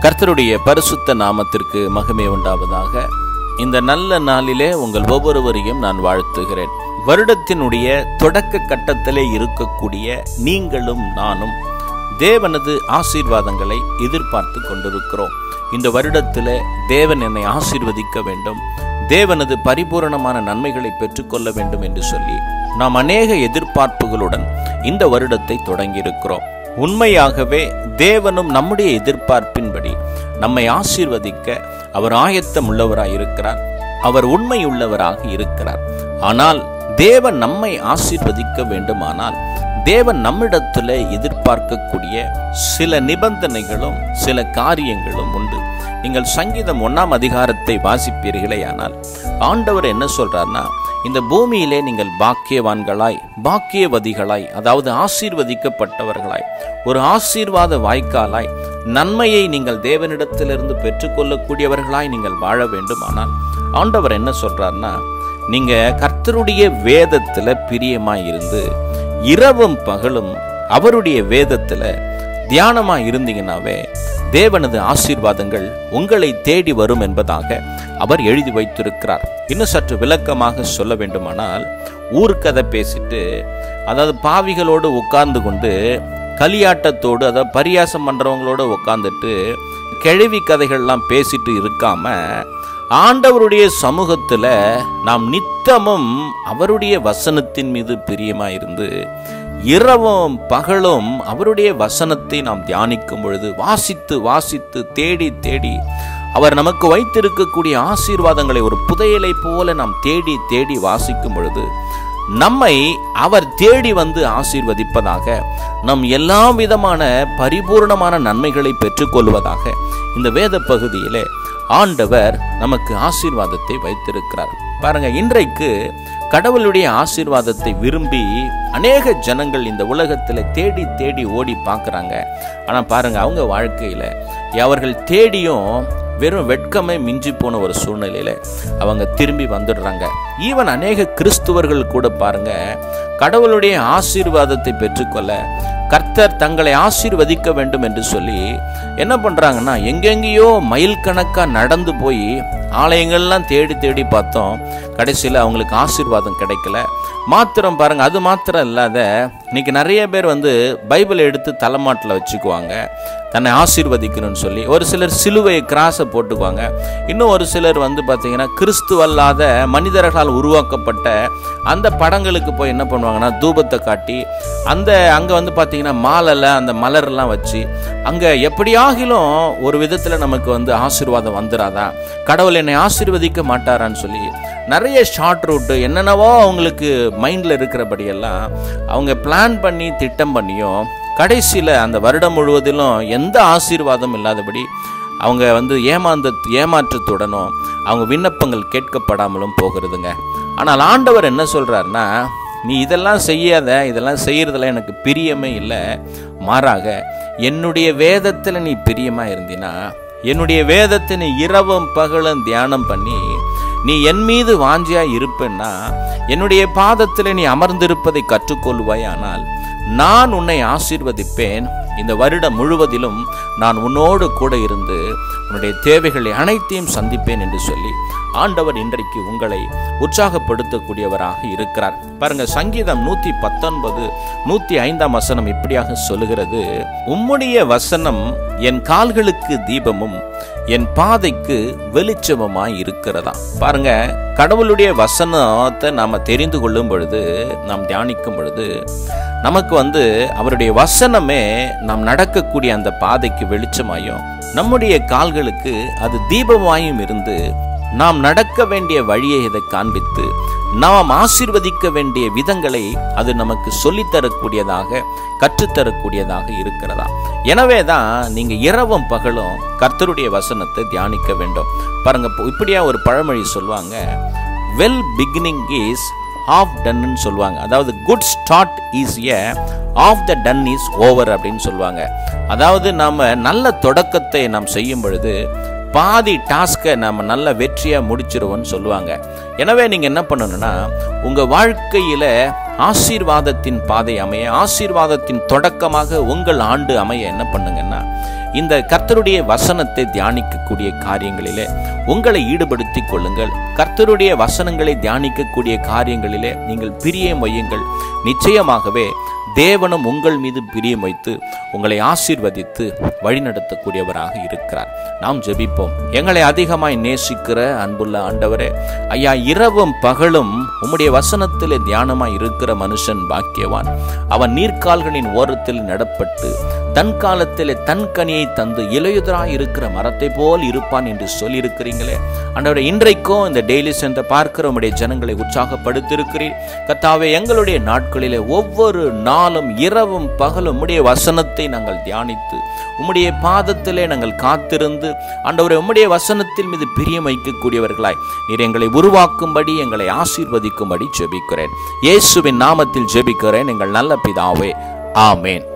கர்த்தருடைய பரிசுத்த நாமத்திற்கு மகிமை உண்டாவதாக இந்த நல்ல நாளிலே உங்கள் ஒவ்வொருவரையும் நான் வாழ்த்துகிறேன் வருடத்தினுடைய தொடக்க கட்டத்திலே இருக்கக்கூடிய நீங்களும் நானும் தேவனது ஆசீர்வாதங்களை எதிர்பார்த்து கொண்டிருக்கிறோம் இந்த வருடத்தில் தேவன் என்னை ஆசீர்வதிக்க வேண்டும் தேவனது பரிபூரணமான நன்மைகளை பெற்றுக்கொள்ள வேண்டும் என்று சொல்லி நாம் அநேக எதிர்பார்ப்புகளுடன் இந்த வருடத்தை தொடங்கியிருக்கிறோம் உண்மையாகவே தேவனும் நம்முடைய எதிர்பார்ப்பின்படி நம்மை ஆசீர்வதிக்க அவர் ஆயத்தம் உள்ளவராய் இருக்கிறார் அவர் உண்மையுள்ளவராக இருக்கிறார் ஆனால் தேவன் நம்மை ஆசீர்வதிக்க வேண்டுமானால் தேவன் நம்மிடத்துல எதிர்பார்க்கக்கூடிய சில நிபந்தனைகளும் சில காரியங்களும் உண்டு நீங்கள் சங்கீதம் ஒன்னாம் அதிகாரத்தை வாசிப்பீர்களே ஆனால் ஆண்டவர் என்ன சொல்றார்னா இந்த பூமியிலே நீங்கள் பாக்கியவான்களாய் பாக்கியவதிகளாய் அதாவது ஆசீர்வதிக்கப்பட்டவர்களாய் ஒரு ஆசீர்வாத வாய்க்காலாய் நன்மையை நீங்கள் தேவனிடத்திலிருந்து பெற்றுக்கொள்ளக்கூடியவர்களாய் நீங்கள் வாழ வேண்டுமானால் ஆண்டவர் என்ன சொல்றார்னா நீங்க கர்த்தருடைய வேதத்துல பிரியமாய் இருந்து இரவும் பகலும் அவருடைய வேதத்துல தியானமா இருந்தீங்கன்னாவே தேவனது ஆசீர்வாதங்கள் உங்களை தேடி வரும் என்பதாக அவர் எழுதி வைத்திருக்கிறார் இன்னும் சற்று விளக்கமாக சொல்ல வேண்டுமானால் ஊர்க்கதை பேசிட்டு அதாவது பாவிகளோடு உட்கார்ந்து கொண்டு களியாட்டத்தோடு அதாவது பரியாசம் பண்றவங்களோட உட்காந்துட்டு கிழவி கதைகள்லாம் பேசிட்டு இருக்காம ஆண்டவருடைய சமூகத்தில் நாம் நித்தமும் அவருடைய வசனத்தின் மீது பிரியமாயிருந்து இரவும் பகலும் அவருடைய வசனத்தை நாம் தியானிக்கும் பொழுது வாசித்து வாசித்து தேடி தேடி அவர் நமக்கு வைத்திருக்கக்கூடிய ஆசீர்வாதங்களை ஒரு புதையலை போல நாம் தேடி தேடி வாசிக்கும் பொழுது நம்மை அவர் தேடி வந்து ஆசீர்வதிப்பதாக நம் எல்லா விதமான பரிபூர்ணமான நன்மைகளை பெற்றுக்கொள்வதாக இந்த வேத பகுதியிலே ஆண்டவர் நமக்கு ஆசீர்வாதத்தை வைத்திருக்கிறார் பாருங்க இன்றைக்கு கடவுளுடைய ஆசீர்வாதத்தை விரும்பி அநேக ஜனங்கள் இந்த உலகத்தில் தேடி தேடி ஓடி பார்க்குறாங்க ஆனால் பாருங்க அவங்க வாழ்க்கையில் அவர்கள் தேடியும் வெறும் வெட்கமே மிஞ்சி போன ஒரு சூழ்நிலையில அவங்க திரும்பி வந்துடுறாங்க ஈவன் அநேக கிறிஸ்துவர்கள் கூட பாருங்க கடவுளுடைய ஆசீர்வாதத்தை பெற்றுக்கொள்ள கர்த்தர் தங்களை ஆசீர்வதிக்க வேண்டும் என்று சொல்லி என்ன பண்றாங்கன்னா எங்கெங்கேயோ மைல் கணக்கா நடந்து போய் ஆலயங்கள்லாம் தேடி தேடி பார்த்தோம் கடைசியில் அவங்களுக்கு ஆசீர்வாதம் கிடைக்கல மாத்திரம் பாருங்க அது மாத்திரம் இல்லாத இன்னைக்கு நிறைய பேர் வந்து பைபிளை எடுத்து தலைமாட்டில் வச்சுக்குவாங்க தன்னை ஆசீர்வதிக்கணும்னு சொல்லி ஒரு சிலர் சிலுவை கிராஸை போட்டுக்குவாங்க இன்னும் ஒரு சிலர் வந்து பார்த்தீங்கன்னா கிறிஸ்துவல்லாத மனிதர்களால் உருவாக்கப்பட்ட அந்த படங்களுக்கு போய் என்ன பண்ணுவாங்கன்னா தூபத்தை காட்டி அந்த அங்கே வந்து பார்த்தீங்கன்னா மாலையில் அந்த மலர்லாம் வச்சு அங்கே எப்படியாகிலும் ஒரு விதத்தில் நமக்கு வந்து ஆசீர்வாதம் வந்துடாதா கடவுள் என்னை ஆசீர்வதிக்க மாட்டாரான்னு சொல்லி நிறைய ஷார்ட் ரூட்டு என்னென்னவோ அவங்களுக்கு மைண்டில் இருக்கிறபடியெல்லாம் அவங்க பிளான் பண்ணி திட்டம் பண்ணியும் கடைசியில் அந்த வருடம் முழுவதிலும் எந்த ஆசீர்வாதம் இல்லாதபடி அவங்க வந்து ஏமாந்த ஏமாற்றத்துடனும் அவங்க விண்ணப்பங்கள் கேட்கப்படாமலும் போகிறதுங்க ஆனால் ஆண்டவர் என்ன சொல்கிறாருன்னா நீ இதெல்லாம் செய்யாத இதெல்லாம் செய்கிறதுல எனக்கு பிரியமே இல்லை மாறாக என்னுடைய வேதத்தில் நீ பிரியமாக இருந்தினா என்னுடைய வேதத்தை நீ இரவும் பகலும் தியானம் பண்ணி நீ என் மீது வாஞ்சியா இருப்பேன்னா என்னுடைய பாதத்தில் நீ அமர்ந்திருப்பதை கற்றுக்கொள்வாயானால் நான் உன்னை ஆசீர்வதிப்பேன் இந்த வருடம் முழுவதிலும் நான் உன்னோடு கூட இருந்து உன்னுடைய தேவைகளை அனைத்தையும் சந்திப்பேன் என்று சொல்லி ஆண்டவர் இன்றைக்கு உங்களை உற்சாகப்படுத்தக்கூடியவராக இருக்கிறார் பாருங்க சங்கீதம் நூத்தி பத்தொன்பது நூத்தி ஐந்தாம் வசனம் இப்படியாக சொல்லுகிறது உம்முடைய வசனம் என் கால்களுக்கு தீபமும் என் பாதைக்கு வெளிச்சமுமாய் இருக்கிறதா பாருங்க கடவுளுடைய வசனத்தை நாம தெரிந்து கொள்ளும் பொழுது நாம் தியானிக்கும் பொழுது நமக்கு வந்து அவருடைய வசனமே நாம் நடக்கக்கூடிய அந்த பாதைக்கு வெளிச்சமாயும் நம்முடைய கால்களுக்கு அது தீபமாயும் இருந்து நாம் நடக்க வேண்டிய வழியை இதை காண்பித்து நாம் ஆசீர்வதிக்க வேண்டிய விதங்களை அது நமக்கு சொல்லித்தரக்கூடியதாக கற்றுத்தரக்கூடியதாக இருக்கிறதா எனவே தான் நீங்க இரவும் பகலும் கர்த்தருடைய வசனத்தை தியானிக்க வேண்டும் பாருங்க இப்படியா ஒரு பழமொழி சொல்லுவாங்க வெல் பிகினிங் இஸ் ஆஃப் டன்னு சொல்லுவாங்க அதாவது good start is a half the done is over அப்படின்னு சொல்லுவாங்க அதாவது நாம் நல்ல தொடக்கத்தை நாம் செய்யும் பொழுது பாதி டாஸ்கை நம்ம நல்ல வெற்றியாக முடிச்சிருவோம்னு சொல்லுவாங்க எனவே நீங்கள் என்ன பண்ணணும்னா உங்கள் வாழ்க்கையில் ஆசீர்வாதத்தின் பாதை அமைய ஆசீர்வாதத்தின் தொடக்கமாக உங்கள் ஆண்டு அமைய என்ன பண்ணுங்கன்னா இந்த கர்த்தருடைய வசனத்தை தியானிக்கக்கூடிய காரியங்களிலே உங்களை ஈடுபடுத்திக் கொள்ளுங்கள் கர்த்தருடைய வசனங்களை தியானிக்கக்கூடிய காரியங்களிலே நீங்கள் பிரியம் வையுங்கள் நிச்சயமாகவே தேவனும் உங்கள் மீது பிரியம் வைத்து உங்களை ஆசீர்வதித்து வழிநடத்தக்கூடியவராக இருக்கிறார் நாம் ஜெபிப்போம் எங்களை அதிகமாய் நேசிக்கிற அன்புள்ள ஆண்டவரே ஐயா இரவும் பகலும் உம்முடைய வசனத்திலே தியானமாய் இருக்கிற மனுஷன் பாக்கியவான் அவன் நீர்க்கால்களின் ஓரத்தில் நடப்பட்டு தன் காலத்திலே தன் கனியை தந்து இலையுதராய் இருக்கிற மரத்தை போல் இருப்பான் என்று சொல்லியிருக்கிறீங்களே ஆண்டவரே இன்றைக்கும் இந்த டெய்லி சென்ற பார்க்கிற உம்முடைய ஜனங்களை உற்சாகப்படுத்தியிருக்கிறீர் கர்த்தாவே எங்களுடைய நாட்களிலே ஒவ்வொரு நாளும் இரவும் பகலும் உம்முடைய வசனத்தை நாங்கள் தியானித்து உம்முடைய பாதத்திலே நாங்கள் காத்திருந்து ஆண்டவரே உம்முடைய வசனத்தின் மீது பிரியம் வைக்கக்கூடியவர்களாய் நீர் எங்களை உருவாக்கும்படி எங்களை ஆசீர்வதிக்கும்படி ஜெபிக்கிறேன் இயேசுவின் நாமத்தில் ஜெபிக்கிறேன் எங்கள் நல்ல பிதாவே ஆமேன்